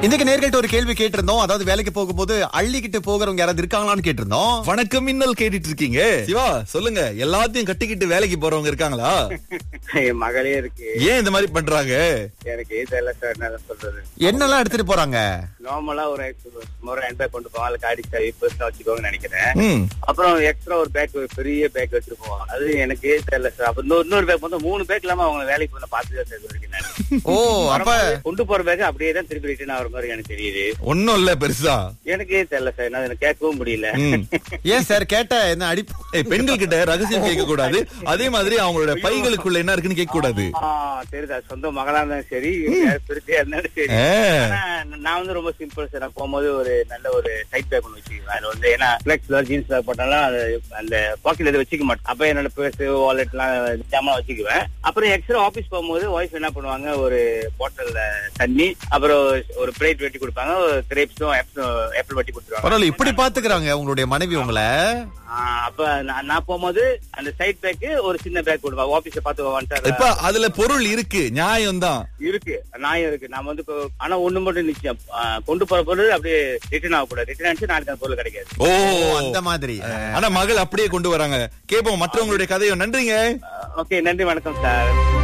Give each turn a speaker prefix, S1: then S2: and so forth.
S1: இன்னைக்கு நேர்கள்ட்ட ஒரு கேள்வி கேட்டிருந்தோம் அதாவது வேலைக்கு போகும்போது அள்ளிக்கிட்டு போகிறவங்க யாராவது இருக்காங்களான்னு கேட்டிருந்தோம்
S2: வணக்கம் மின்னல் கேட்டுட்டு இருக்கீங்க சிவா சொல்லுங்க எல்லாத்தையும் கட்டிக்கிட்டு வேலைக்கு போறவங்க இருக்காங்களா
S3: என் மகளே இருக்கு
S2: ஏன் இந்த மாதிரி பண்றாங்க
S3: எனக்கு தெரியல சார் என்ன சொல்றது
S1: என்னெல்லாம் எடுத்துட்டு போறாங்க
S3: நார்மலா ஒரு ஒரு ஹேண்ட் பேக் கொண்டு போவாங்க காடி சாவி பெருசா வச்சுக்கோங்கன்னு நினைக்கிறேன்
S2: ம்
S3: அப்புறம் எக்ஸ்ட்ரா ஒரு பேக் ஒரு பெரிய பேக் வச்சுட்டு போவாங்க அது எனக்கே தெரியல சார் அப்ப இன்னொரு இன்னொரு பேக் வந்து மூணு பேக் இல்லாம அவங்க வேலைக்கு போன பார்த்துதான் சார் இது வரைக்கும் நான்.
S1: ஓ அப்ப
S3: வரும்போது கொண்டு போற பேக் அப்படியே தான் திருப்பி ரிட்டர்ன் ஆகிற மாதிரி எனக்கு தெரியுது
S2: ஒண்ணும் இல்ல பெருசா
S3: எனக்கே தெரியல சார் நான் எனக்கு கேட்கவும் முடியல
S2: ம்.
S1: ஏன் சார் கேட்ட என்ன அடி
S2: ஏய், பெண்கள் கிட்ட ரகசியம் கேட்க கூடாது அதே மாதிரி அவங்களோட பைகளுக்குள்ள என்ன இருக்குன்னு கேட்க கூடாது
S3: ஆ, தெரியுதா சொந்த மகளா இருந்தாலும் சரி பெருசா இருந்தாலும் சரி
S2: ஆ.
S3: ஆனா, நான் வந்து ரொம்ப சிம்பிள் சார் நான் போகும்போது ஒரு நல்ல ஒரு சைட் பேக் ஒன்று வச்சுக்குவேன் அது வந்து ஏன்னா ஃபிளெக்ஸ்ல ஜீன்ஸ் பேக் போட்டாலும் அது அந்த பாக்கெட்ல எதுவும் வச்சுக்க மாட்டேன் அப்ப என்னோட பேர்ஸ் வாலெட் எல்லாம் ஜாமா வச்சுக்குவேன் அப்புறம் எக்ஸ்ட்ரா ஆபீஸ் போகும்போது ஒய்ஃப் என்ன பண்ணுவாங்க ஒரு பாட்டில்ல தண்ணி அப்புறம் ஒரு பிளேட் வெட்டி கொடுப்பாங்க கிரேப்ஸும் ஆப்பிள் வெட்டி கொடுத்துருவாங்க
S1: பரவாயில்ல இப்படி பாத்துக்கிறாங்க உங்களுடைய மனைவி உங்களை
S3: ஆ, அப்ப நான் நான் போகும்போது அந்த சைட் பேக் ஒரு சின்ன பேக் கொடுப்பேன் ஆபீஸ பார்த்து வந்துட்டாரு
S2: இப்ப அதுல பொருள் இருக்கு நியாயம் தான்
S3: இருக்கு நியாயம் இருக்கு நாம வந்து இப்போ- ஆனா ஒண்ணு மட்டும் நிச்சயம் ஆ, கொண்டு போற பொருள் அப்படியே ரிட்டர்ன் ஆகக்கூடாது ரிட்டர்ன் ஆச்சு நாளைக்கு அந்த பொருள் கிடைக்காது
S2: ஓ
S1: ஓ, அந்த மாதிரி
S2: ஆனா மகள் அப்படியே கொண்டு வராங்க கேப்போம் மற்றவங்களுடைய கதையும் நன்றிங்க
S3: ஓகே நன்றி வணக்கம் சார்